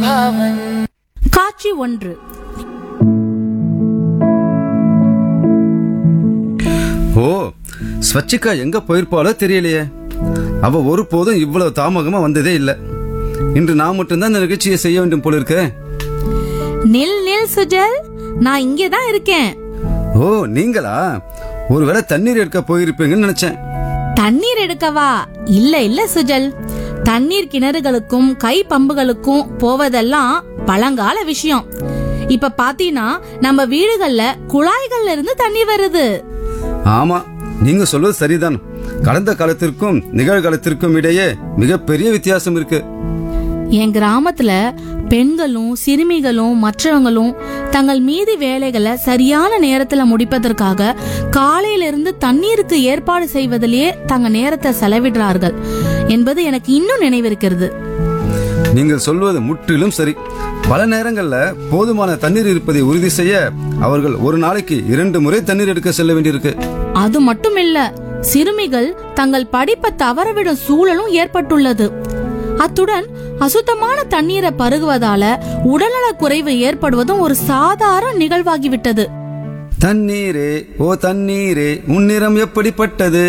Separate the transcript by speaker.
Speaker 1: காட்சி ஒன்று
Speaker 2: ஓ ஸ்வச்சிகா எங்க போயிருப்பாளோ தெரியலையே அவ ஒருபோதும் இவ்வளவு தாமகமா வந்ததே இல்ல இன்று நான் மட்டும்தான் இந்த நிகழ்ச்சியை செய்ய வேண்டும் போல இருக்க
Speaker 1: நில் நில் சுஜல் நான் இங்கே தான் இருக்கேன்
Speaker 2: ஓ நீங்களா ஒருவேளை தண்ணீர் எடுக்க போயிருப்பீங்கன்னு நினைச்சேன்
Speaker 1: தண்ணீர் எடுக்கவா இல்ல இல்ல சுஜல் தண்ணீர் கிணறுகளுக்கும் கை பம்புகளுக்கும் போவதெல்லாம் பழங்கால விஷயம் இப்ப பாத்தீங்கன்னா நம்ம வீடுகள்ல குழாய்கள்ல இருந்து தண்ணீர் வருது
Speaker 2: ஆமா நீங்க சொல்வது சரிதான் கடந்த காலத்திற்கும் நிகழ்காலத்திற்கும் இடையே மிகப்பெரிய வித்தியாசம் இருக்கு
Speaker 1: என் கிராமத்துல பெண்களும் சிறுமிகளும் மற்றவங்களும் தங்கள் மீதி வேலைகளை சரியான நேரத்துல முடிப்பதற்காக காலையில இருந்து தண்ணீருக்கு ஏற்பாடு செய்வதிலேயே தங்க நேரத்தை செலவிடுறார்கள் என்பது எனக்கு இன்னும் நினைவிருக்கிறது
Speaker 2: நீங்கள் சொல்வது முற்றிலும் சரி பல நேரங்கள்ல போதுமான தண்ணீர் இருப்பதை உறுதி செய்ய அவர்கள் ஒரு நாளைக்கு இரண்டு முறை தண்ணீர் எடுக்க செல்ல வேண்டியிருக்கு
Speaker 1: அது மட்டும் இல்ல சிறுமிகள் தங்கள் படிப்பை தவறவிடும் சூழலும் ஏற்பட்டுள்ளது அத்துடன் அசுத்தமான தண்ணீரை பருகுவதால உடல்நலக் குறைவு ஏற்படுவதும் ஒரு சாதாரண நிகழ்வாகிவிட்டது
Speaker 2: தண்ணீரே ஓ தண்ணீரே உன்னிறம் எப்படிப்பட்டது